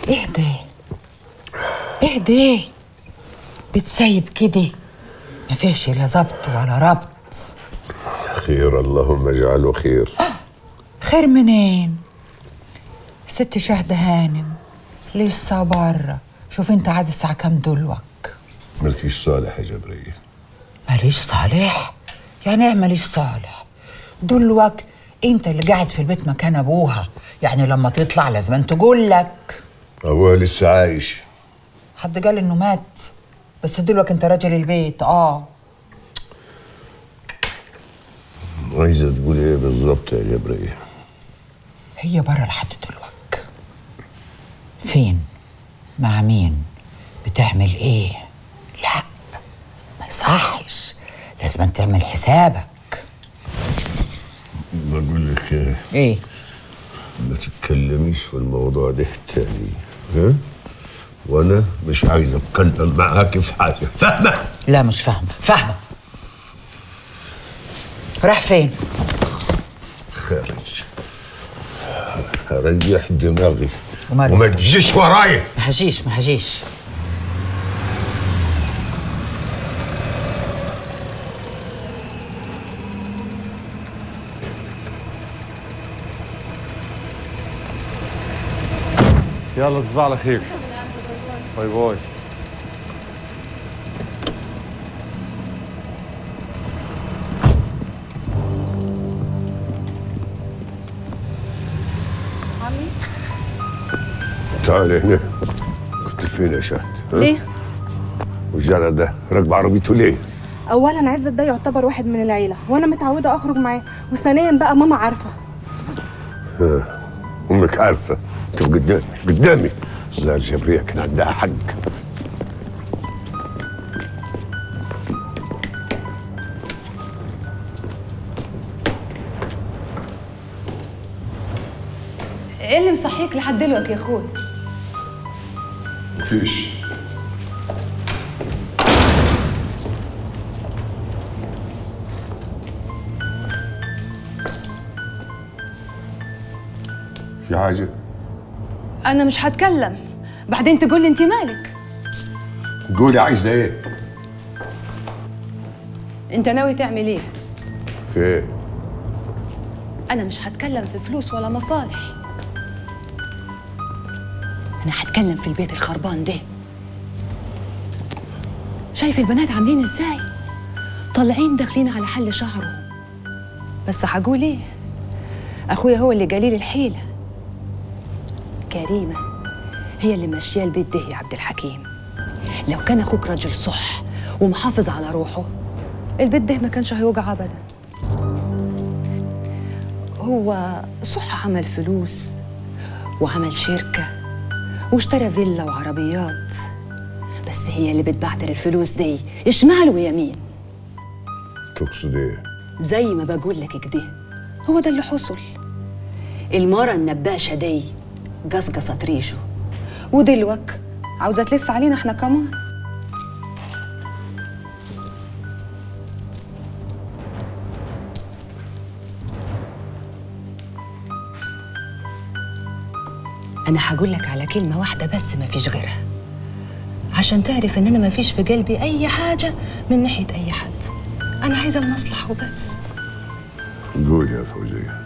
اهدى اهدى بتسيب كده ما فيش لا ظبط ولا ربط خير اللهم اجعله خير خير منين ست شهد هانم لسه بره شوف انت عاد الساعة كام دلوك ملكيش صالح يا جبرية ماليش صالح يعني ايه ماليش صالح دلوك انت اللي قاعد في البيت مكان ابوها يعني لما تطلع لازم تقول لك أبوها لسه عايش حد قال انه مات بس دلوك انت راجل البيت اه عايزة تقول ايه بالظبط يا جبرية هي بره لحد دلوك فين مع مين بتعمل ايه لا ما يصحش لازم تعمل حسابك بقول لك ايه ايه ما تتكلميش في الموضوع ده تاني ها وانا مش عايز اتكلم معاك في حاجه فاهمه لا مش فاهمه فاهمه راح فين خارج ريح دماغي وماله؟ وما تجيش ورايا ما هجيش ما هجيش يلا تصبح على خير باي باي عمي تعالي هنا كنت فين يا شهد ها؟ ليه؟ والجرى ده راكب عربيته ليه اولا عزت ده يعتبر واحد من العيله وانا متعوده اخرج معاه وثانيا بقى ماما عارفه امك عارفه انت قدامي قدامي الظاهر جبريه كان عندها حق ايه اللي مصحيك لحد دلوقتي يا اخوي مفيش في حاجه انا مش هتكلم بعدين تقول لي انت مالك قولي عايزه ايه انت ناوي تعمل ايه في ايه انا مش هتكلم في فلوس ولا مصالح انا هتكلم في البيت الخربان ده شايف البنات عاملين ازاي طالعين داخلين على حل شهرهم بس هقول ايه اخويا هو اللي قليل الحيله كريمه هي اللي ماشيه البيت ده يا عبد الحكيم لو كان اخوك راجل صح ومحافظ على روحه البيت ده ما كانش هيوجع ابدا هو صح عمل فلوس وعمل شركة واشترى فيلا وعربيات بس هي اللي بتبعتر الفلوس دي شمال ويمين تقصد ايه زي ما بقول لك كده هو ده اللي حصل المرة النباشة دي قصقصت ريشه ودلوك عاوزة تلف علينا احنا كمان أنا هقول لك على كلمة واحدة بس ما فيش غيرها عشان تعرف إن أنا ما فيش في قلبي أي حاجة من ناحية أي حد أنا عايزة المصلحة وبس قولي يا فوزيه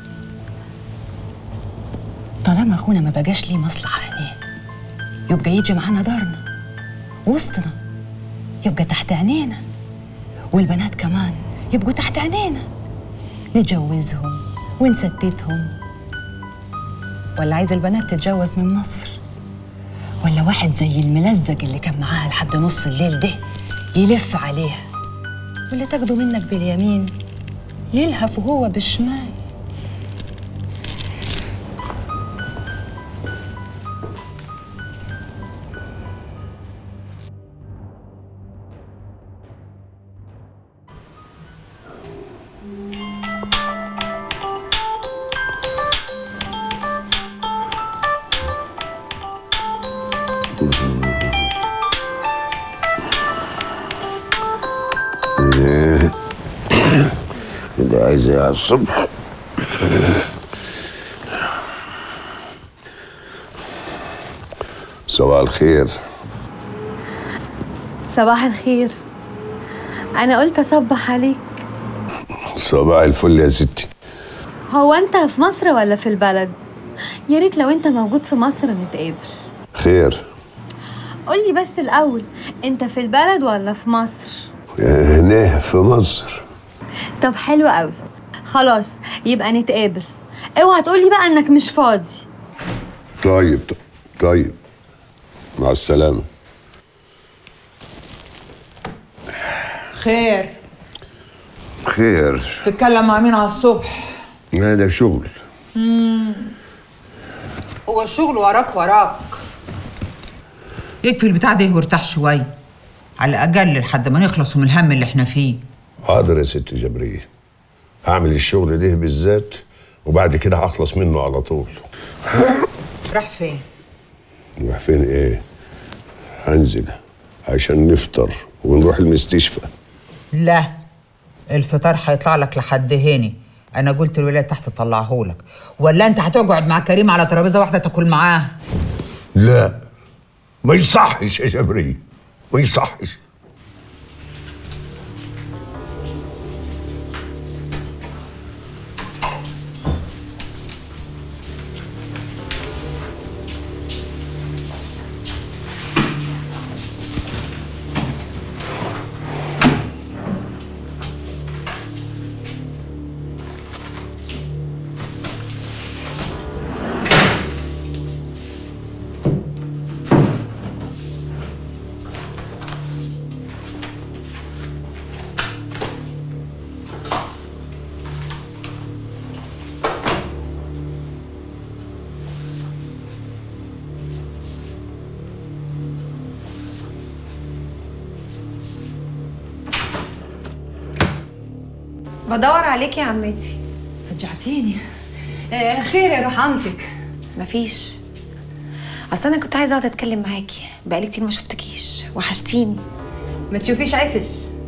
طالما أخونا ما بقاش ليه مصلحة هنا يبقى يجي معانا دارنا وسطنا يبقى تحت عينينا والبنات كمان يبقوا تحت عينينا نجوزهم ونستتهم ولا عايز البنات تتجوز من مصر ولا واحد زي الملزق اللي كان معاها لحد نص الليل ده يلف عليها واللي تاخده منك باليمين يلهف هو بالشمال اللي عايزه على الصبح صباح الخير صباح الخير انا قلت اصبح عليك صباح الفل يا ستي هو انت في مصر ولا في البلد يا ريت لو انت موجود في مصر نتقابل خير قولي بس الاول انت في البلد ولا في مصر هنا في مصر طب حلو قوي خلاص يبقى نتقابل اوعى تقولي بقى انك مش فاضي طيب طيب مع السلامة خير خير تتكلم مع مين على الصبح هذا شغل هو الشغل وراك وراك يكفي البتاع ده وارتاح شوية على الأقل لحد ما نخلص من الهم اللي احنا فيه حاضر يا ست جبرية أعمل الشغل ده بالذات وبعد كده هخلص منه على طول راح فين؟ نروح فين إيه؟ هنزل عشان نفطر ونروح المستشفى لا الفطار هيطلع لك لحد هنا انا قلت الولاد تحت طلعهولك ولا انت هتقعد مع كريم على ترابيزه واحده تاكل معاه لا ما يصحش يا جبرية ما يصحش بدور عليك يا عمتي فجعتيني آه خير يا روح عمتك مفيش اصل انا كنت عايزه اقعد اتكلم معاكي بقالي كتير ما شفتكيش وحشتيني ما تشوفيش عفش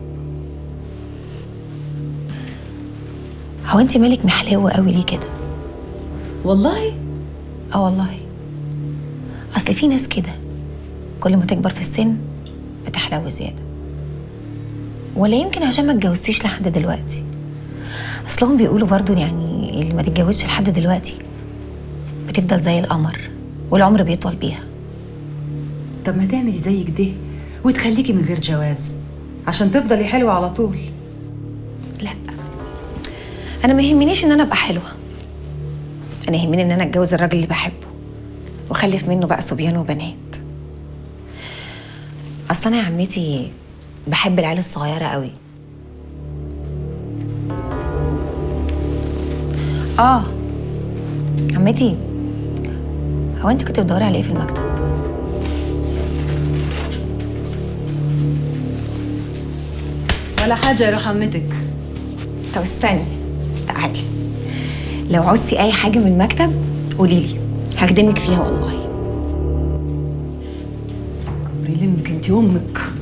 هو انت مالك محلوه قوي ليه كده والله اه والله اصل في ناس كده كل ما تكبر في السن بتحلو زياده ولا يمكن عشان ما اتجوزتيش لحد دلوقتي اصلهم بيقولوا برضو يعني اللي ما تتجوزش لحد دلوقتي بتفضل زي القمر والعمر بيطول بيها طب ما تعملي زي كده وتخليكي من غير جواز عشان تفضلي حلوة على طول لا انا ما يهمنيش ان انا ابقى حلوه انا يهمني ان انا اتجوز الراجل اللي بحبه واخلف منه بقى صبيان وبنات اصل انا يا عمتي بحب العيال الصغيره قوي اه عمتي هو انت كنت بتدوري على ايه في المكتب ولا حاجة يا روح عمتك طب استني تعالي لو عوزتي اي حاجه من المكتب قولي لي هخدمك فيها والله كبري لمك انت امك